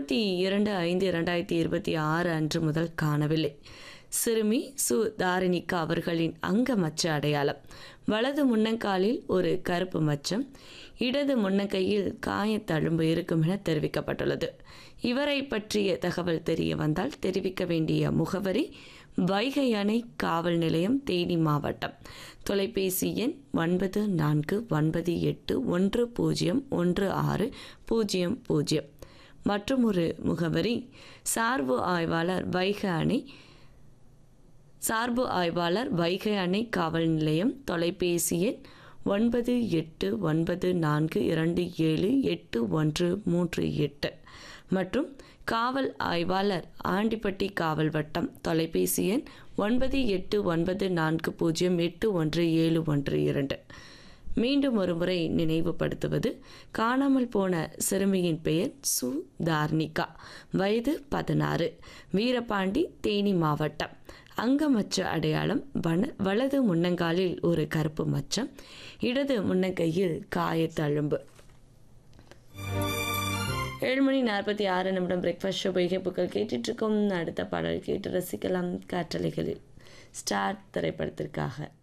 இருபத்தி இரண்டு ஐந்து இரண்டாயிரத்தி இருபத்தி ஆறு அன்று முதல் காணவில்லை சிறுமி சு தாரிணிகா அவர்களின் அங்கமச்ச அடையாளம் வலது முன்னங்காலில் ஒரு கருப்பு மச்சம் இடது முன்னங்கையில் காயத்தழும்பு இருக்கும் என தெரிவிக்கப்பட்டுள்ளது இவரை பற்றிய தகவல் தெரிய வந்தால் தெரிவிக்க வேண்டிய முகவரி வைகை அணை காவல் நிலையம் தேனி மாவட்டம் தொலைபேசி எண் ஒன்பது நான்கு ஒன்பது எட்டு ஒன்று பூஜ்ஜியம் ஒன்று ஆறு பூஜ்ஜியம் பூஜ்ஜியம் மற்றும் ஒரு முகவரி சார்பு ஆய்வாளர் வைகை அணை சார்பு ஆய்வாளர் வைகை அணை காவல் நிலையம் தொலைபேசி எண் ஒன்பது எட்டு ஒன்பது நான்கு இரண்டு ஏழு எட்டு ஒன்று மூன்று எட்டு மற்றும் காவல் ஆய்வாளர் ஆண்டிப்பட்டி காவல் வட்டம் தொலைபேசி எண் ஒன்பது எட்டு ஒன்பது நான்கு பூஜ்ஜியம் எட்டு ஒன்று ஏழு ஒன்று இரண்டு மீண்டும் ஒருமுறை நினைவுபடுத்துவது காணாமல் போன சிறுமியின் பெயர் சு தார்னிகா வயது பதினாறு வீரபாண்டி தேனி மாவட்டம் அங்கமச்ச அடையாளம் வன வலது முன்னங்காலில் ஒரு கருப்பு மச்சம் இடது முன்னங்கையில் காயத்தழும்பு ஏழு மணி நாற்பத்தி ஆறு நிமிடம் பிரேக்ஃபாஸ்ட் ஷோ பொய்கைப்புக்கள் கேட்டுட்ருக்கோம் அடுத்த பாடல் கேட்டு ரசிக்கலாம் காற்றலைகளில் ஸ்டார் திரைப்படத்திற்காக